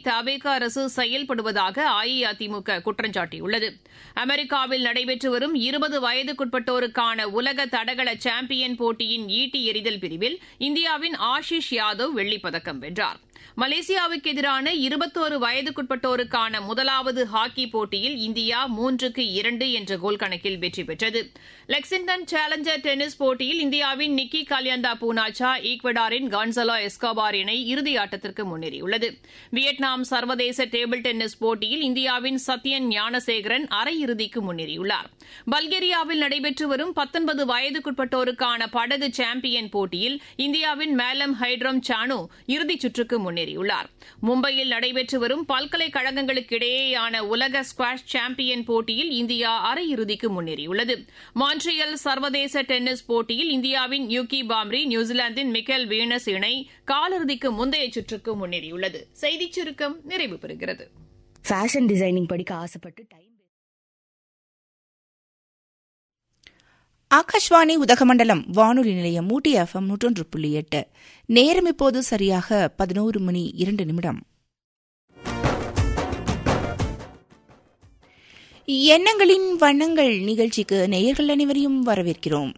தவேக அரசு செயல்படுவதாக அஇஅதிமுக குற்றம் சாட்டியுள்ளது அமெரிக்காவில் நடைபெற்று வரும் இருபது வயதுக்குட்பட்டோருக்கான உலக தடகள சாம்பியன் போட்டியின் ஈட்டி எறிதல் பிரிவில் இந்தியாவின் ஆஷிஷ் யாதவ் வெள்ளிப்பதக்கம் வென்றார் மலேசியாவுக்கு எதிரான இருபத்தோரு வயதுக்குட்பட்டோருக்கான முதலாவது ஹாக்கி போட்டியில் இந்தியா மூன்றுக்கு இரண்டு என்ற கோல் கணக்கில் வெற்றி பெற்றது லெக்சிங்டன் சேலஞ்சர் டென்னிஸ் போட்டியில் இந்தியாவின் நிக்கி கல்யாண்டா பூனாச்சா ஈக்வடாரின் கான்சலோ எஸ்கோபார் இணை இறுதி ஆட்டத்திற்கு முன்னேறியுள்ளது வியட்நாம் சர்வதேச டேபிள் டென்னிஸ் போட்டியில் இந்தியாவின் சத்யன் ஞானசேகரன் அரையிறுதிக்கு முன்னேறியுள்ளார் பல்கேரியாவில் நடைபெற்று வரும் பத்தொன்பது வயதுக்குட்பட்டோருக்கான படகு சாம்பியன் போட்டியில் இந்தியாவின் மேலம் ஹைட்ரம் சானு இறுதிச் சுற்றுக்கு முன்னேறியுள்ளார் மும்பையில் நடைபெற்று வரும் பல்கலைக்கழகங்களுக்கு இடையேயான உலக ஸ்குவாஷ் சாம்பியன் போட்டியில் இந்தியா அரையிறுதிக்கு முன்னேறியுள்ளது மான்ட்ரியல் சர்வதேச டென்னிஸ் போட்டியில் இந்தியாவின் யூகி பாம்ரி நியூசிலாந்தின் மிக்கேல் வீனஸ் இணை காலிறுதிக்கு முந்தைய சுற்றுக்கு முன்னேறியுள்ளது செய்திச் சுருக்கம் நிறைவு பெறுகிறது ஃபேஷன் டிசைனிங் படிக்க ஆசைப்பட்டு டைம் ஆகாஷ்வாணி உதகமண்டலம் வானொலி நிலையம் ஊட்டி எஃப்எம் நூற்றொன்று புள்ளி எட்டு நேரம் இப்போது சரியாக பதினோரு மணி இரண்டு நிமிடம் எண்ணங்களின் வண்ணங்கள் நிகழ்ச்சிக்கு நேயர்கள் அனைவரையும் வரவேற்கிறோம்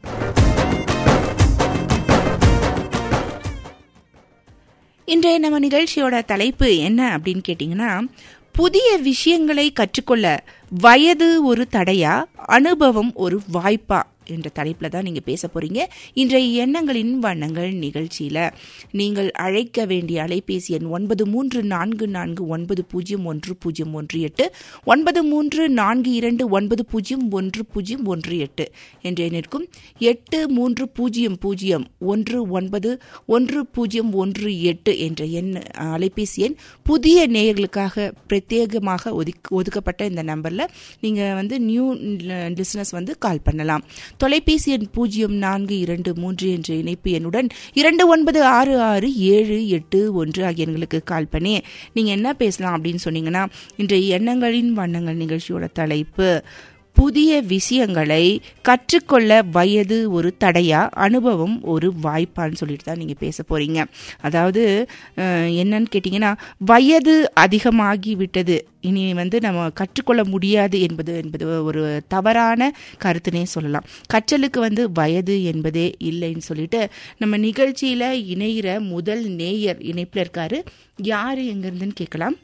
இன்றைய நம்ம நிகழ்ச்சியோட தலைப்பு என்ன அப்படின்னு கேட்டிங்கன்னா புதிய விஷயங்களை கற்றுக்கொள்ள வயது ஒரு தடையா அனுபவம் ஒரு வாய்ப்பா என்ற தலைப்பில் தான் நீங்கள் பேச போகிறீங்க இன்றைய எண்ணங்களின் வண்ணங்கள் நிகழ்ச்சியில் நீங்கள் அழைக்க வேண்டிய அலைபேசி எண் ஒன்பது மூன்று நான்கு நான்கு ஒன்பது பூஜ்ஜியம் ஒன்று பூஜ்ஜியம் ஒன்று எட்டு ஒன்பது மூன்று நான்கு இரண்டு ஒன்பது பூஜ்ஜியம் ஒன்று பூஜ்ஜியம் ஒன்று எட்டு என்ற எண்ணிற்கும் எட்டு மூன்று பூஜ்ஜியம் பூஜ்ஜியம் ஒன்று ஒன்பது ஒன்று பூஜ்ஜியம் ஒன்று எட்டு என்ற எண் அலைபேசி எண் புதிய நேயர்களுக்காக பிரத்யேகமாக ஒதுக் ஒதுக்கப்பட்ட இந்த நம்பரில் நீங்கள் வந்து நியூ லிசனர்ஸ் வந்து கால் பண்ணலாம் தொலைபேசி எண் பூஜ்ஜியம் நான்கு இரண்டு மூன்று என்ற இணைப்பு எண்ணுடன் இரண்டு ஒன்பது ஆறு ஆறு ஏழு எட்டு ஒன்று ஆகிய எண்களுக்கு கால் பண்ணி நீங்கள் என்ன பேசலாம் அப்படின்னு சொன்னீங்கன்னா இன்றைய எண்ணங்களின் வண்ணங்கள் நிகழ்ச்சியோட தலைப்பு புதிய விஷயங்களை கற்றுக்கொள்ள வயது ஒரு தடையா அனுபவம் ஒரு வாய்ப்பான்னு சொல்லிட்டு தான் நீங்கள் பேச போறீங்க அதாவது என்னன்னு கேட்டிங்கன்னா வயது அதிகமாகி விட்டது இனி வந்து நம்ம கற்றுக்கொள்ள முடியாது என்பது என்பது ஒரு தவறான கருத்துனே சொல்லலாம் கற்றலுக்கு வந்து வயது என்பதே இல்லைன்னு சொல்லிட்டு நம்ம நிகழ்ச்சியில் இணைகிற முதல் நேயர் இணைப்பில் இருக்காரு யாரு எங்கிருந்துன்னு கேட்கலாம்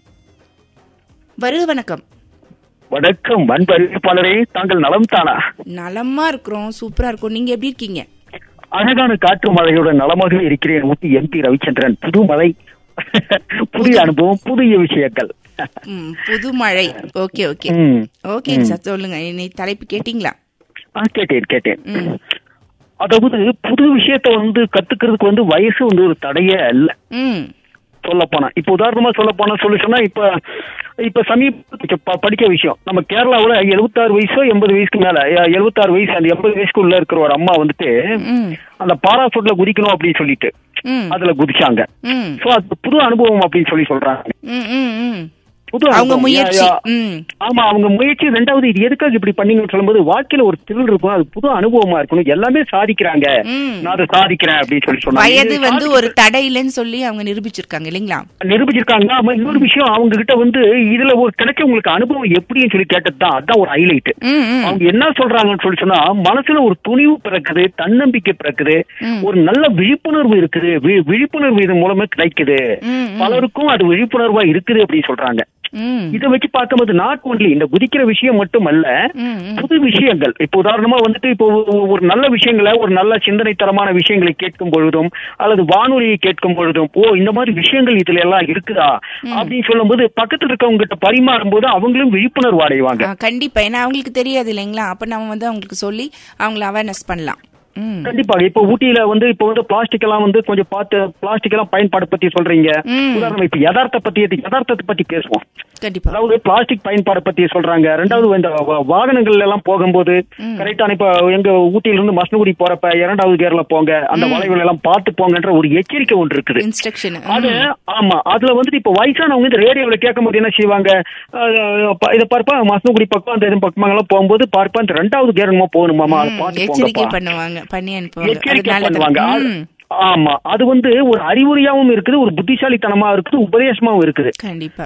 வருக வணக்கம் வணக்கம் அன்பு அறிவிப்பாளரே தாங்கள் நலம் தானா நலமா இருக்கிறோம் சூப்பரா இருக்கும் நீங்க எப்படி இருக்கீங்க அழகான காற்று மழையோட நலமாக இருக்கிறேன் ஊட்டி எம்பி ரவிச்சந்திரன் புது மழை புதிய அனுபவம் புதிய விஷயங்கள் ம், புது மழை ஓகே ஓகே ம். ஓகே சார் சொல்லுங்க இன்னைக்கு தலைப்பு கேட்டீங்களா ஆ, கேட்டேன் கேட்டேன் ம். அதாவது புது விஷயத்த வந்து கத்துக்கிறதுக்கு வந்து வயசு வந்து ஒரு தடையே அல்ல ம் சொல்ல போனா இப்ப உதாரணமா சொல்ல போனா சொல்லி சொன்னா இப்ப இப்ப சமீப ப- படிக்க விஷயம் நம்ம கேரளாவுல எழுபத்தாறு வயசோ எண்பது வயசுக்கு மேல எ- எழுபத்தாறு வயசு அந்த எண்பது வயசுக்குள்ள இருக்கிற ஒரு அம்மா வந்துட்டு ம் அந்த பாராசூட்ல குதிக்கணும் அப்படின்னு சொல்லிட்டு ம் அதுல குதிச்சாங்க ம் சோ அது புது அனுபவம் அப்படின்னு சொல்லி சொல்றாங்க ம் ம் ம் புது அவங்க அனுபவம். முயற்சி யா- யா- ம் ஆமா அவங்க முயற்சி ரெண்டாவது இது எதுக்காக இப்படி பண்ணீங்கன்னு சொல்லும்போது வாழ்க்கையில ஒரு திரில் இருக்கும் அது புது அனுபவமா இருக்கணும் எல்லாமே சாதிக்கிறாங்க ம். நான் அதை சாதிக்கிறேன் அப்படின்னு சொல்லி சொன்னாங்க வயது இது வந்து சாதிக்க- ஒரு தடை இல்லைன்னு சொல்லி அவங்க நிரூபிச்சிருக்காங்க இல்லைங்களா நிரூபிச்சிருக்காங்க ஆமா இன்னொரு விஷயம் அவங்க கிட்ட வந்து இதுல ஒரு கிடைச்ச உங்களுக்கு அனுபவம் எப்படின்னு சொல்லி கேட்டதுதான் அதான் ஒரு ஹைலைட் ம் ம் அவங்க என்ன சொல்றாங்கன்னு சொல்லி சொன்னா மனசுல ஒரு துணிவு பிறக்குது தன்னம்பிக்கை பிறக்குது ம். ஒரு நல்ல விழிப்புணர்வு இருக்குது வி- விழிப்புணர்வு இது மூலமா கிடைக்குது ம், ம். பலருக்கும் அது விழிப்புணர்வா இருக்குது அப்படின்னு சொல்றாங்க ம் இதை வச்சு பார்க்கும்போது நாட் ஒன்லி இந்த குதிக்கிற விஷயம் மட்டும் அல்ல ம் ம் புது விஷயங்கள் இப்போ உதாரணமா வந்துட்டு இப்போ ஒ- ஒரு நல்ல விஷயங்களை ஒரு நல்ல சிந்தனை தரமான விஷயங்களை கேட்கும் பொழுதும் அல்லது வானொலியை கேட்கும் பொழுதும் ஓ இந்த மாதிரி விஷயங்கள் இதுல எல்லாம் இருக்குதா அப்படின்னு சொல்லும்போது பக்கத்துல இருக்கவங்க கிட்ட பரிமாறும் போது அவங்களும் விழிப்புணர்வு அடைவாங்க ஆ, கண்டிப்பா ஏன்னா அவங்களுக்கு தெரியாது இல்லைங்களா அப்ப நம்ம வந்து அவங்களுக்கு சொல்லி அவங்கள அவேர்னஸ் பண்ணலாம் ம் கண்டிப்பாக இப்போ ஊட்டியில வந்து இப்போ வந்து பிளாஸ்டிக் எல்லாம் வந்து கொஞ்சம் பார்த்து பிளாஸ்டிக் எல்லாம் பயன்பாடு பத்தி சொல்றீங்க ம். உதாரணம் இப்ப யதார்த்த பத்தி யதார்த்தத்தை பத்தி பேசுவோம் கண்டிப்பா அதாவது பிளாஸ்டிக் பயன்பாடு பத்தி சொல்றாங்க ரெண்டாவது இந்த வா- வாகனங்கள்ல எல்லாம் போகும்போது கரெக்டான இப்ப எங்க ஊட்டியில இருந்து மசனகுடி போறப்ப இரண்டாவது கேர்ல போங்க அந்த வளைவுல எல்லாம் பார்த்து போங்கன்ற ஒரு எச்சரிக்கை ஒன்று இருக்குது இன்ஸ்ட்ரக்ஷன் அது ஆமா அதுல வந்துட்டு இப்ப வயசானவங்க இந்த ரேடியோல கேட்கும் போது என்ன செய்வாங்க அஹ், ப- இத பார்ப்பா மசனகுடி பக்கம் அந்த இது பக்கமாக எல்லாம் போகும்போது பார்ப்பா இந்த ரெண்டாவது கேர் என்னமோ போகணுமாமா அதை பார்த்து எச்சரிக்கை போங்கப்பா பண்ணுவாங்க பண்ணி அனுப்புவாங்க அது எச்சரிக்கை நல்லது. பண்ணுவாங்க அது- ம், ஆமா அது வந்து ஒரு அறிவுரையாவும் இருக்குது ஒரு புத்திசாலித்தனமா இருக்குது உபதேசமாவும் இருக்குது கண்டிப்பா